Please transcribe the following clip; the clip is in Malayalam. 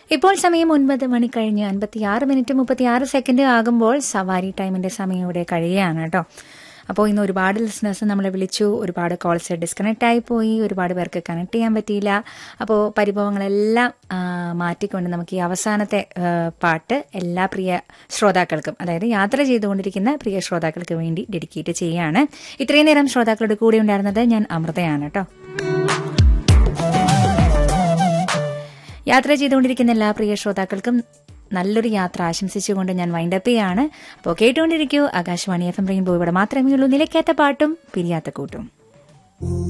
ഇപ്പോൾ സമയം ഒൻപത് മണി കഴിഞ്ഞ് അൻപത്തിയാറ് മിനിറ്റ് മുപ്പത്തിയാറ് സെക്കൻഡ് ആകുമ്പോൾ സവാരി ടൈമിന്റെ സമയം ഇവിടെ കഴിയുകയാണ് കേട്ടോ അപ്പോൾ ഇന്ന് ഒരുപാട് ലിസണേഴ്സ് നമ്മളെ വിളിച്ചു ഒരുപാട് കോൾസ് ഡിസ്കണക്ട് ആയി പോയി ഒരുപാട് പേർക്ക് കണക്ട് ചെയ്യാൻ പറ്റിയില്ല അപ്പോൾ പരിഭവങ്ങളെല്ലാം ആ, മാറ്റിക്കൊണ്ട് നമുക്ക് ഈ അവസാനത്തെ ആ, പാട്ട് എല്ലാ പ്രിയ ശ്രോതാക്കൾക്കും അതായത് യാത്ര ചെയ്തുകൊണ്ടിരിക്കുന്ന പ്രിയ ശ്രോതാക്കൾക്ക് വേണ്ടി ഡെഡിക്കേറ്റ് ചെയ്യുകയാണ് ഇത്രയും നേരം ശ്രോതാക്കളുടെ കൂടെ ഉണ്ടായിരുന്നത് ഞാൻ അമൃതയാണ് കേട്ടോ യാത്ര ചെയ്തുകൊണ്ടിരിക്കുന്ന എല്ലാ പ്രിയ ശ്രോതാക്കൾക്കും നല്ലൊരു യാത്ര ആശംസിച്ചുകൊണ്ട് ഞാൻ വൈൻഡപ്പ് ചെയ്യാണ് അപ്പോൾ കേട്ടുകൊണ്ടിരിക്കൂ ആകാശവാണി എഫ് എം റെയിൻബോ ഇവിടെ മാത്രമേ ഉള്ളൂ നിലയ്ക്കാത്ത പാട്ടും പിരിയാത്ത കൂട്ടും